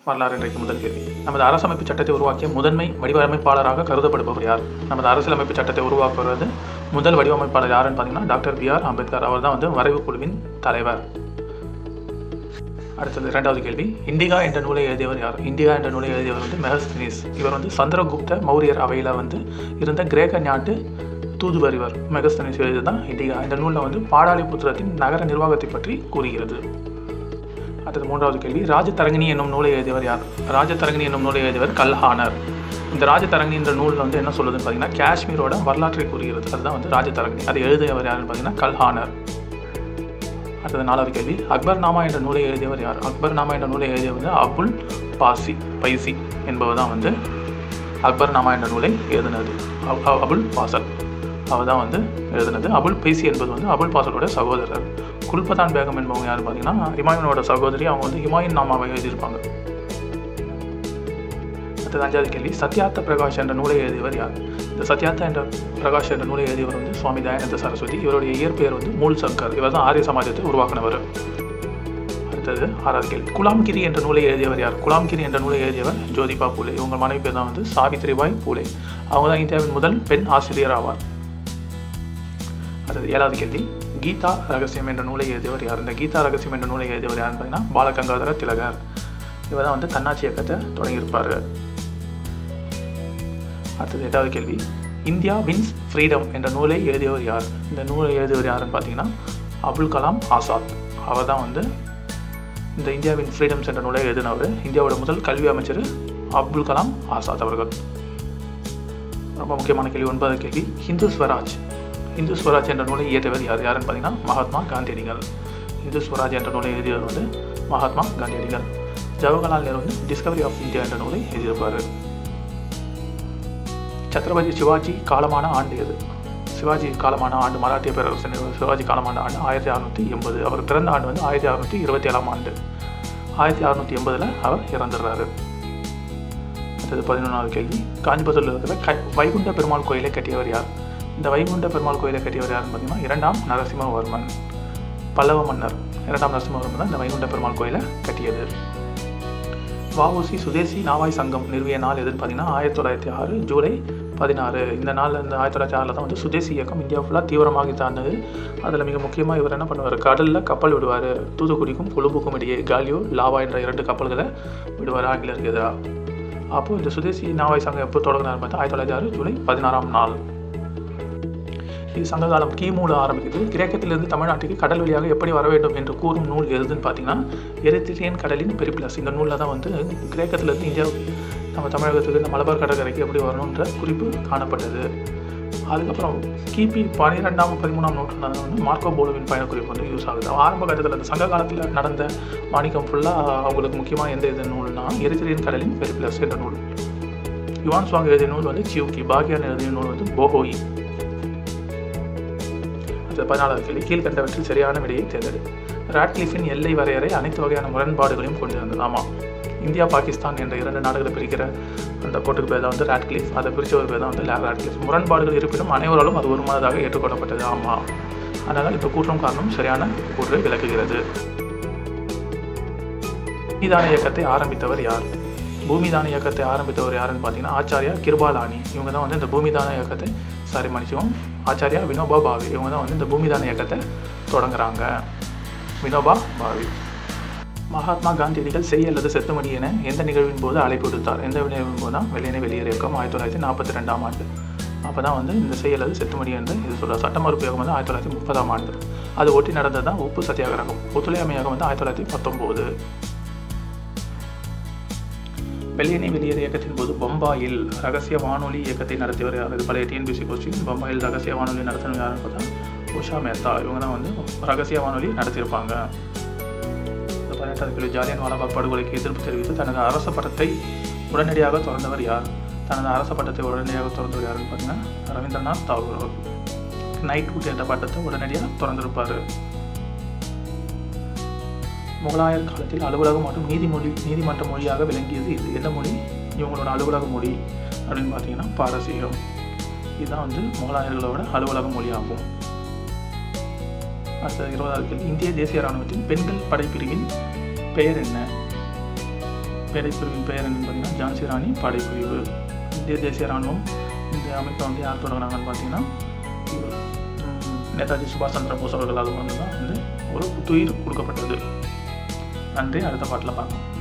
வரலாறு இன்றைக்கு முதல் கேள்வி நமது அரசமைப்பு சட்டத்தை உருவாக்கிய முதன்மை வடிவமைப்பாளராக கருதப்படுபவர் யார் நமது அரசியலமைப்பு சட்டத்தை உருவாக்குவது முதல் வடிவமைப்பாளர் யாருன்னு பார்த்தீங்கன்னா டாக்டர் பி ஆர் அம்பேத்கர் அவர் தான் வந்து வரைவு குழுவின் தலைவர் அடுத்தது இரண்டாவது கேள்வி இண்டிகா என்ற நூலை எழுதியவர் யார் இண்டிகா என்ற நூலை எழுதியவர் வந்து மெகஸ்தினிஸ் இவர் வந்து சந்திரகுப்த மௌரியர் அவையில் வந்து இருந்த கிரேக்க நாட்டு தூதுவர் இவர் மெகஸ்தனிஸ் எழுதியதான் இண்டிகா இந்த நூலில் வந்து பாடாலிபுத்திரத்தின் நகர நிர்வாகத்தை பற்றி கூறுகிறது அடுத்தது மூன்றாவது கேள்வி ராஜதரங்கிணி என்னும் நூலை எழுதியவர் யார் ராஜதரங்கிணி என்னும் நூலை எழுதியவர் கல்ஹானர் இந்த ராஜதரங்கிணி என்ற நூலில் வந்து என்ன சொல்லுதுன்னு பார்த்தீங்கன்னா காஷ்மீரோட வரலாற்றை கூறுகிறது அதுதான் வந்து ராஜதரங்கிணி அதை எழுதியவர் யாருன்னு பார்த்தீங்கன்னா கல்ஹானர் அடுத்தது நாலாவது கேள்வி அக்பர் நாமா என்ற நூலை எழுதியவர் யார் அக்பர் நாமா என்ற நூலை எழுதியவர் வந்து அபுல் பாசி பைசி என்பவர் தான் வந்து அக்பர் நாமா என்ற நூலை எழுதினது அப்- அப்- அபுல் பாசல் அவர் தான் வந்து எழுதினது அபுல் பைசி என்பது வந்து அபுல் பாசலோட சகோதரர் குல்பதான் பேகம் என்பவங்க யார் பார்த்தீங்கன்னா ஹிமாயூனோட சகோதரி அவங்க வந்து ஹிமாயூன் நாமாவை எழுதியிருப்பாங்க அடுத்தது அஞ்சாவது கேள்வி சத்யார்த்த பிரகாஷ் என்ற நூலை எழுதியவர் யார் இந்த சத்யார்த்த என்ற பிரகாஷ் என்ற நூலை எழுதியவர் வந்து சுவாமி தயானந்த சரஸ்வதி இவருடைய இயற்பெயர் வந்து மூல் சங்கர் இவர் தான் ஆரிய சமாஜத்தை உருவாக்கினவர் அடுத்தது ஆறாவது கேள்வி குலாம்கிரி என்ற நூலை எழுதியவர் யார் குலாம்கிரி என்ற நூலை எழுதியவர் ஜோதிபா பூலே இவங்க மனைவி பேர் தான் வந்து சாவித்திரிபாய் பூலே அவங்க தான் இந்தியாவின் முதல் பெண் ஆசிரியர் ஆவார் அடுத்தது ஏழாவது கேள்வி கீதா ரகசியம் என்ற நூலை எழுதியவர் யார் இந்த கீதா ரகசியம் என்ற நூலை எழுதியவர் யாருன்னு பார்த்தீங்கன்னா பாலகங்காதர திலகர் இவர் தான் வந்து தன்னாட்சி இயக்கத்தை தொடங்கியிருப்பார் அடுத்தது எட்டாவது கேள்வி இந்தியா வின்ஸ் ஃப்ரீடம் என்ற நூலை எழுதியவர் யார் இந்த நூலை எழுதியவர் யாருன்னு பார்த்தீங்கன்னா அபுல் கலாம் ஆசாத் அவர் தான் வந்து இந்த இந்தியாவின் ஃப்ரீடம்ஸ் என்ற நூலை எழுதினவர் இந்தியாவோட முதல் கல்வி அமைச்சர் அப்துல் கலாம் ஆசாத் அவர்கள் ரொம்ப முக்கியமான கேள்வி ஒன்பதாவது கேள்வி ஹிந்து ஸ்வராஜ் இந்து ஸ்வராஜ் என்ற நூலை இயற்றியவர் யார் யாருன்னு பார்த்தீங்கன்னா மகாத்மா காந்தியடிகள் இந்து ஸ்வராஜ் என்ற நூலை எழுதியவர் வந்து மகாத்மா காந்தியடிகள் ஜவஹர்லால் நேரு வந்து டிஸ்கவரி ஆஃப் இந்தியா என்ற நூலை எழுதியிருப்பார் சத்ரபதி சிவாஜி காலமான ஆண்டு எது சிவாஜி காலமான ஆண்டு மராட்டிய பேரரசன் சிவாஜி காலமான ஆண்டு ஆயிரத்தி அறுநூற்றி எண்பது அவர் பிறந்த ஆண்டு வந்து ஆயிரத்தி அறுநூற்றி இருபத்தி ஏழாம் ஆண்டு ஆயிரத்தி அறுநூற்றி எண்பதில் அவர் இறந்துடுறாரு அடுத்தது பதினொன்றாவது கேள்வி காஞ்சிபுரத்தில் இருக்கிற க வைகுண்ட பெருமாள் கோயிலை கட்டியவர் யார் இந்த வைகுண்ட பெருமாள் கோயிலை கட்டியவர் யாருன்னு பார்த்தீங்கன்னா இரண்டாம் நரசிம்மவர்மன் பல்லவ மன்னர் இரண்டாம் நரசிம்மவர்மன் தான் இந்த வைகுண்ட பெருமாள் கோயிலை கட்டியது வஉசி சுதேசி நாவாய் சங்கம் நிறுவிய நாள் எதுன்னு பார்த்தீங்கன்னா ஆயிரத்தி தொள்ளாயிரத்தி ஆறு ஜூலை பதினாறு இந்த நாளில் இந்த ஆயிரத்தி தொள்ளாயிரத்தி ஆறில் தான் வந்து சுதேசி இயக்கம் இந்தியா ஃபுல்லாக தீவிரமாகி தாண்டது அதில் மிக முக்கியமாக இவர் என்ன பண்ணுவார் கடலில் கப்பல் விடுவார் தூத்துக்குடிக்கும் கொழும்புக்கும் இடையே காலியோ லாவா என்ற இரண்டு கப்பல்களை விடுவார் ஆங்கிலருக்கு எதிராக அப்போது இந்த சுதேசி நாவாய் சங்கம் எப்போ தொடங்கினார் பார்த்தா ஆயிரத்தி தொள்ளாயிரத்தி ஆறு ஜூலை பதினாறாம் நாள் இது சங்ககாலம் கிமுல ஆரம்பிக்குது கிரேக்கத்திலிருந்து தமிழ்நாட்டுக்கு கடல் வழியாக எப்படி வர வேண்டும் என்று கூறும் நூல் எதுன்னு பார்த்தீங்கன்னா எரித்திரியன் கடலின் பெரிப்ளஸ் இந்த நூலில் தான் வந்து கிரேக்கத்திலிருந்து இந்தியா நம்ம தமிழகத்துக்கு இந்த மலபார் கடற்கரைக்கு எப்படி வரணுன்ற குறிப்பு காணப்பட்டது அதுக்கப்புறம் கிபி பன்னிரெண்டாம் பதிமூணாம் நூற்றாண்டு வந்து மார்க்கோ போலோவின் பயணக்குறிப்பு வந்து யூஸ் ஆகுது ஆரம்ப கட்டத்தில் அந்த சங்க காலத்தில் நடந்த வாணிகம் ஃபுல்லாக அவங்களுக்கு முக்கியமாக எந்த இது நூல்னா எரித்திரியன் கடலின் பெரிப்ளஸ் என்ற நூல் யுவான் சுவாங் எழுதிய நூல் வந்து சியூக்கி பாக்யான் எழுதிய நூல் வந்து போஹோயி அடுத்த பதினாலாவது கேள்வி கீழ்கண்டவற்றில் சரியான விடையை தேர்ந்தெடு ராட்கிளிஃபின் எல்லை வரையறை அனைத்து வகையான முரண்பாடுகளையும் கொண்டிருந்தது ஆமாம் இந்தியா பாகிஸ்தான் என்ற இரண்டு நாடுகளை பிரிக்கிற அந்த கோட்டுக்கு பேர் தான் வந்து ராட்கிளிஃப் அதை பிரித்த ஒரு பேர் தான் வந்து ராட்கிளிஃப் முரண்பாடுகள் இருப்பினும் அனைவராலும் அது ஒருமனதாக ஏற்றுக்கொள்ளப்பட்டது ஆமாம் அதனால் இப்போ கூற்றம் காரணம் சரியான கூற்றை விளக்குகிறது பூமிதான இயக்கத்தை ஆரம்பித்தவர் யார் பூமிதான இயக்கத்தை ஆரம்பித்தவர் யாருன்னு பார்த்தீங்கன்னா ஆச்சாரியா கிருபாலானி இவங்க தான் வந்து இந்த பூமிதான இயக்கத்தை சாரி மன்னிச்சுவோம் ஆச்சாரியா வினோபா பாவே இவங்க தான் வந்து இந்த பூமிதான இயக்கத்தை தொடங்குறாங்க வினோபா பாவே மகாத்மா காந்தியடிகள் செய் அல்லது செத்துமணி என எந்த நிகழ்வின் போது அழைப்பு விடுத்தார் எந்த நிகழ்வின் போது தான் வெள்ளையனை வெளியேற இயக்கம் ஆயிரத்தி தொள்ளாயிரத்தி நாற்பத்தி ரெண்டாம் ஆண்டு அப்போ தான் வந்து இந்த செய் அல்லது செத்துமணி என்று இது சொல்கிறார் சட்ட மறுப்பு இயக்கம் வந்து ஆயிரத்தி தொள்ளாயிரத்தி முப்பதாம் ஆண்டு அது ஒட்டி நடந்தது தான் உப்பு சத்தியாகிரகம் ஒத்துழையாமை இயக்கம் வந்து ஆயிரத்தி தொள்ளாயிரத்தி பத்தொம்போது வெள்ளையனை வெளியேற இயக்கத்தின் போது பம்பாயில் ரகசிய வானொலி இயக்கத்தை நடத்தியவர் யார் இது பழைய டிஎன்பிசி கோச்சிங் பம்பாயில் ரகசிய வானொலி நடத்தினவர் யாருன்னு பார்த்தா உஷா மேத்தா இவங்க தான் வந்து ரகசிய வானொலி நடத்தியிருப்பாங்க இந்த பதினெட்டாவது கிலோ ஜாலியன் வாலாபாக் படுகொலைக்கு எதிர்ப்பு தெரிவித்து தனது அரச பட்டத்தை உடனடியாக திறந்தவர் யார் தனது அரச பட்டத்தை உடனடியாக திறந்தவர் யாருன்னு பார்த்தீங்கன்னா ரவீந்திரநாத் தாகூர் அவர் நைட்வுட் என்ற பட்டத்தை உடனடியாக திறந்திருப்பார் முகலாயர் காலத்தில் அலுவலக மற்றும் நீதிமொழி நீதிமன்ற மொழியாக விளங்கியது இது எந்த மொழி இவங்களோட அலுவலக மொழி அப்படின்னு பார்த்தீங்கன்னா பாரசீகம் இதுதான் வந்து முகலாயர்களோட அலுவலக மொழியாகும் அடுத்த இருபதாவது கேள்வி இந்திய தேசிய இராணுவத்தின் பெண்கள் படைப்பிரிவின் பெயர் என்ன படைப்பிரிவின் பெயர் என்னன்னு பார்த்தீங்கன்னா ஜான்சி ராணி படைப்பிரிவு இந்திய தேசிய ராணுவம் இந்த அமைப்பை வந்து யார் தொடங்கினாங்கன்னு பார்த்தீங்கன்னா இவர், ம், நேதாஜி சுபாஷ் சந்திர போஸ் அவர்களால் வந்து தான் வந்து ஒரு புத்துயிர் கொடுக்கப்பட்டது நன்றி அடுத்த பாட்டில் பார்க்கலாம்